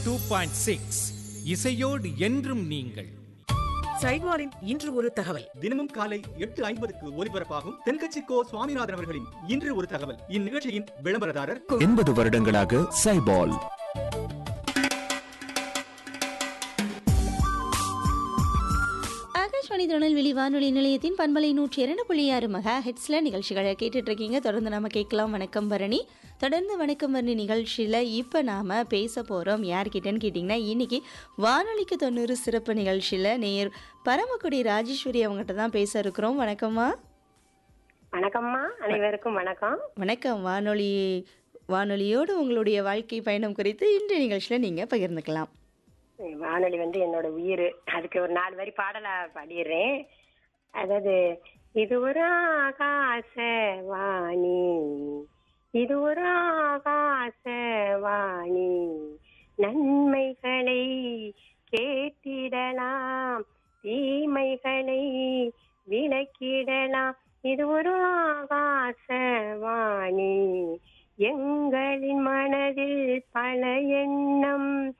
two point six இசையோடு என்றும் நீங்கள் சைவாரின் இன்று ஒரு தகவல் தினமும் காலை எட்டு ஐம்பதுக்கு ஒலிபரப்பாகும் தென்கட்சி கோ சுவாமிநாதன் அவர்களின் இன்று ஒரு தகவல் இந்நிகழ்ச்சியின் விளம்பரதாரர் எண்பது வருடங்களாக சைபால் ஆகாஷ்வாணி திருநெல்வேலி வானொலி நிலையத்தின் பண்பலை நூற்றி இரண்டு புள்ளி ஆறு மெகா ஹெட்ஸில் நிகழ்ச்சிகளை கேட்டுட்டு இருக்கீங்க தொடர்ந்து நம்ம கேட்கலாம் வணக்கம் பரணி தொடர்ந்து வணக்கம் பரணி நிகழ்ச்சியில் இப்போ நாம் பேச போகிறோம் யார்கிட்டன்னு கேட்டிங்கன்னா இன்னைக்கு வானொலிக்கு தொண்ணூறு சிறப்பு நிகழ்ச்சியில் நேர் பரமக்குடி ராஜேஸ்வரி அவங்ககிட்ட தான் பேச இருக்கிறோம் வணக்கம்மா வணக்கம்மா அனைவருக்கும் வணக்கம் வணக்கம் வானொலி வானொலியோடு உங்களுடைய வாழ்க்கை பயணம் குறித்து இன்றைய நிகழ்ச்சியில் நீங்கள் பகிர்ந்துக்கலாம் வானொலி வந்து என்னோட உயிர் அதுக்கு ஒரு நாலு வரி பாடலா பாடிடுறேன் அதாவது இது ஒரு ஆகாச வாணி இது ஒரு ஆகாச வாணி நன்மைகளை கேட்டிடலாம் தீமைகளை விலக்கிடலாம் இது ஒரு ஆகாச வாணி எங்களின் மனதில் பல எண்ணம்